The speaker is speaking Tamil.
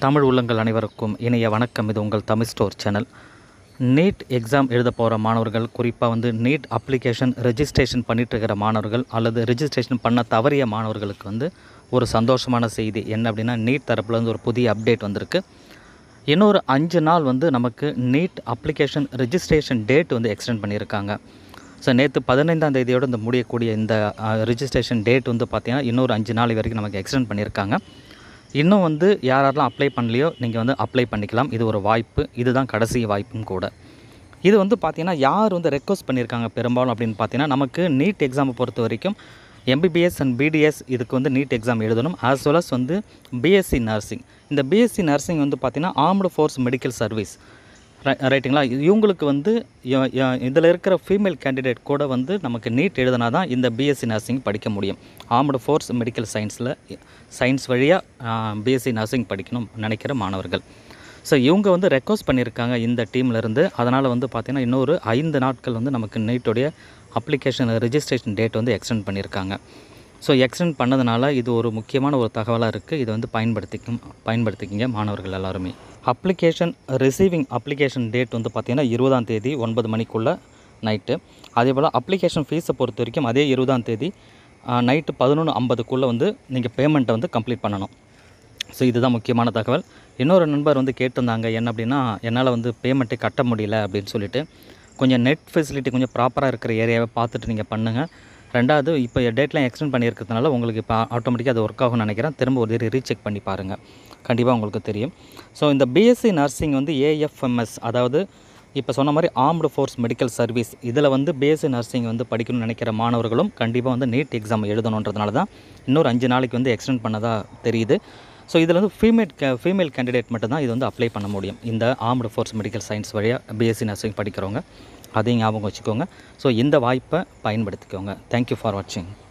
தமிழ் உள்ளங்கள் அனைவருக்கும் இணைய வணக்கம் இது உங்கள் Tamil store channel NEET exam எழுத போகிற மாணவர்கள் குறிப்பாக வந்து நீட் அப்ளிகேஷன் ரெஜிஸ்ட்ரேஷன் பண்ணிட்டு இருக்கிற மாணவர்கள் அல்லது ரெஜிஸ்ட்ரேஷன் பண்ண தவறிய மாணவர்களுக்கு வந்து ஒரு சந்தோஷமான செய்தி என்ன அப்படின்னா நீட் தரப்புலேருந்து ஒரு புதிய அப்டேட் வந்திருக்கு இன்னொரு அஞ்சு நாள் வந்து நமக்கு நீட் அப்ளிகேஷன் ரெஜிஸ்ட்ரேஷன் டேட் வந்து எக்ஸ்டெண்ட் பண்ணியிருக்காங்க ஸோ நேற்று பதினைந்தாம் தேதியோடு இந்த முடியக்கூடிய இந்த ரெஜிஸ்ட்ரேஷன் டேட் வந்து பார்த்திங்கன்னா இன்னொரு அஞ்சு நாள் வரைக்கும் நமக்கு எக்ஸ்டெண்ட் பண்ணியிருக்காங்க இன்னும் வந்து யார் யாரெல்லாம் அப்ளை பண்ணலையோ நீங்கள் வந்து அப்ளை பண்ணிக்கலாம் இது ஒரு வாய்ப்பு இதுதான் கடைசி வாய்ப்பும் கூட இது வந்து பார்த்திங்கன்னா யார் வந்து ரெக்வஸ்ட் பண்ணியிருக்காங்க பெரும்பாலும் அப்படின்னு பார்த்தீங்கன்னா நமக்கு நீட் எக்ஸாமை பொறுத்த வரைக்கும் எம்பிபிஎஸ் அண்ட் பிடிஎஸ் இதுக்கு வந்து நீட் எக்ஸாம் எழுதணும் ஆஸ் வெல் அஸ் வந்து பிஎஸ்சி நர்சிங் இந்த பிஎஸ்சி நர்சிங் வந்து பார்த்திங்கன்னா ஆர்ம்டு ஃபோர்ஸ் மெடிக்கல் சர்வீஸ் ரைட்டுங்களா இவங்களுக்கு வந்து இதில் இருக்கிற ஃபீமேல் கேண்டிடேட் கூட வந்து நமக்கு நீட் எழுதினா தான் இந்த பிஎஸ்சி நர்சிங் படிக்க முடியும் ஆர்ம்டு ஃபோர்ஸ் மெடிக்கல் சயின்ஸில் சயின்ஸ் வழியாக பிஎஸ்சி நர்சிங் படிக்கணும் நினைக்கிற மாணவர்கள் ஸோ இவங்க வந்து ரெக்வஸ்ட் பண்ணியிருக்காங்க இந்த டீம்லேருந்து அதனால் வந்து பார்த்திங்கன்னா இன்னொரு ஐந்து நாட்கள் வந்து நமக்கு நீட்டுடைய அப்ளிகேஷன் ரெஜிஸ்ட்ரேஷன் டேட் வந்து எக்ஸ்டெண்ட் பண்ணியிருக்காங்க ஸோ எக்ஸ்டெண்ட் பண்ணதுனால இது ஒரு முக்கியமான ஒரு தகவலாக இருக்குது இது வந்து பயன்படுத்திக்கும் பயன்படுத்திக்கிங்க மாணவர்கள் எல்லாருமே அப்ளிகேஷன் ரிசீவிங் அப்ளிகேஷன் டேட் வந்து பார்த்திங்கன்னா இருபதாம் தேதி ஒன்பது மணிக்குள்ளே நைட்டு அதே போல் அப்ளிகேஷன் ஃபீஸை பொறுத்த வரைக்கும் அதே இருபதாம் தேதி நைட்டு பதினொன்று ஐம்பதுக்குள்ளே வந்து நீங்கள் பேமெண்ட்டை வந்து கம்ப்ளீட் பண்ணணும் ஸோ இதுதான் முக்கியமான தகவல் இன்னொரு நண்பர் வந்து கேட்டிருந்தாங்க என்ன அப்படின்னா என்னால் வந்து பேமெண்ட்டை கட்ட முடியல அப்படின்னு சொல்லிட்டு கொஞ்சம் நெட் ஃபெசிலிட்டி கொஞ்சம் ப்ராப்பராக இருக்கிற ஏரியாவை பார்த்துட்டு நீங்கள் பண்ணுங்கள் ரெண்டாவது இப்போ டேட்லாம் எக்ஸ்டெண்ட் பண்ணியிருக்கிறதுனால உங்களுக்கு இப்போ ஆட்டோமேட்டிக்காக அது ஒர்க் ஆகும்னு நினைக்கிறேன் திரும்ப ஒரு தடவை ரீசெக் பண்ணி பாருங்கள் கண்டிப்பாக உங்களுக்கு தெரியும் ஸோ இந்த பிஎஸ்சி நர்சிங் வந்து ஏஎஃப்எம்எஸ் அதாவது இப்போ சொன்ன மாதிரி ஆர்ம்டு ஃபோர்ஸ் மெடிக்கல் சர்வீஸ் இதில் வந்து பிஎஸ்சி நர்சிங் வந்து படிக்கணும்னு நினைக்கிற மாணவர்களும் கண்டிப்பாக வந்து நீட் எக்ஸாம் எழுதணுன்றதுனால தான் இன்னொரு அஞ்சு நாளைக்கு வந்து எக்ஸ்டெண்ட் பண்ணதாக தெரியுது ஸோ இதில் வந்து ஃபீமேல் கே ஃபீமேல் கேண்டிடேட் மட்டும் தான் இது வந்து அப்ளை பண்ண முடியும் இந்த ஆர்ம்டு ஃபோர்ஸ் மெடிக்கல் சயின்ஸ் வழியாக பிஎஸ்சி நர்சிங் படிக்கிறவங்க அதையும் ஞாபகம் வச்சுக்கோங்க ஸோ இந்த வாய்ப்பை பயன்படுத்திக்கோங்க தேங்க்யூ ஃபார் வாட்சிங்